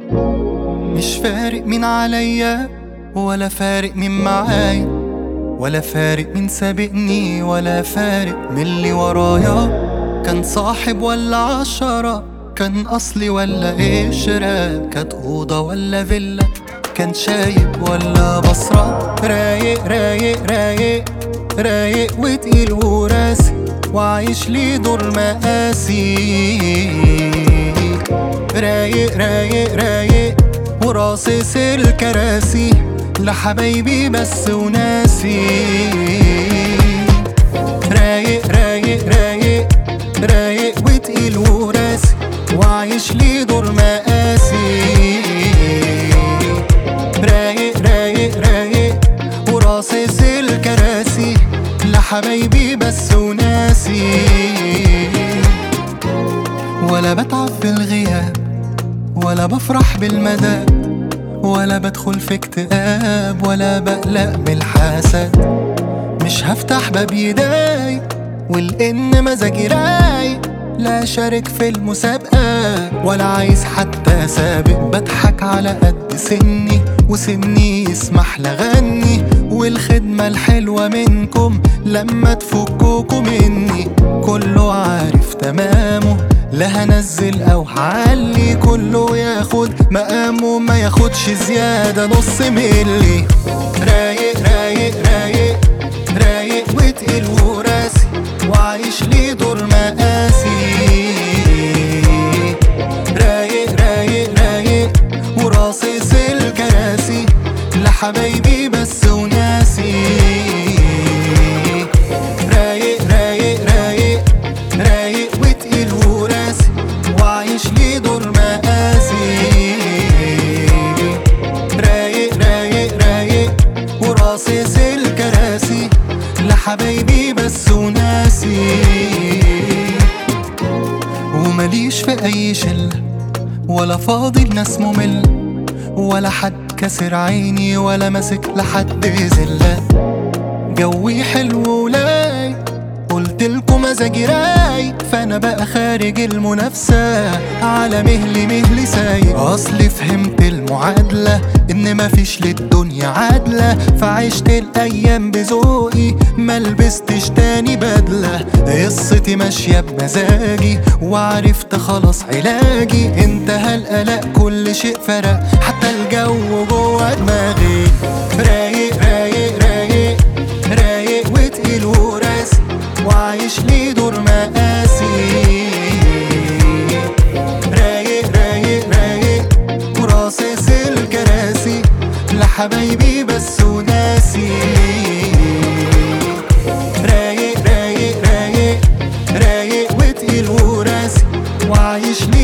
مش فارق مين عليا ولا فارق مين معايا ولا فارق مين سابقني ولا فارق من اللي ورايا كان صاحب ولا عشرة كان أصلي ولا قشرة كانت أوضة ولا فيلا كان شايب ولا بصرة رايق رايق رايق رايق وتقيل وراسي وعايش لي دور مقاسي رايق رايق رايق وراصص الكراسي لحبايبي بس وناسي رايق رايق رايق رايق وتقيل وراسي وعايش لي دور مقاسي رايق رايق رايق وراصص الكراسي لحبايبي بس وناسي ولا بتعب في الغياب ولا بفرح بالمدى ولا بدخل في اكتئاب ولا بقلق من الحسد مش هفتح باب يداي والإن مزاجي رايق لا شارك في المسابقة ولا عايز حتى سابق بضحك على قد سني وسني يسمح لغني والخدمة الحلوة منكم لما تفكوكوا مني كله عارف تمامه لا هنزل او هعلي كله ياخد مقامه ما ياخدش زيادة نص ملي رايق رايق رايق رايق وتقيل وراسي وعايش لي دور مقاسي رايق رايق رايق وراصص الكراسي لحبايبي بس وناسي رايق رايق رايق رايق وتقيل وراسي وعايش لي دور مقاسي رايق رايق رايق وراصص الكراسي لحبايبي بس وناسي ومليش في اي شله ولا فاضي لناس ممل ولا حد كسر عيني ولا ماسك لحد زله جوي حلو ولاي قلت لكم مزاجي رايق فانا بقى خارج المنافسة على مهلي مهلي سايق اصلي فهمت المعادلة ان مفيش للدنيا عادلة فعشت الايام بذوقي ما لبستش تاني بدلة قصتي ماشية بمزاجي وعرفت خلاص علاجي انتهى القلق كل شيء فرق حتى الجو جوه دماغي رايق رايق رايق رايق وتقيل وراسي وعايش لي دور مقاسي رايق رايق رايق وراصص الكراسي لحبايبي بس وناسي رايق رايق رايق رايق وتقيل وراسي وعايش لي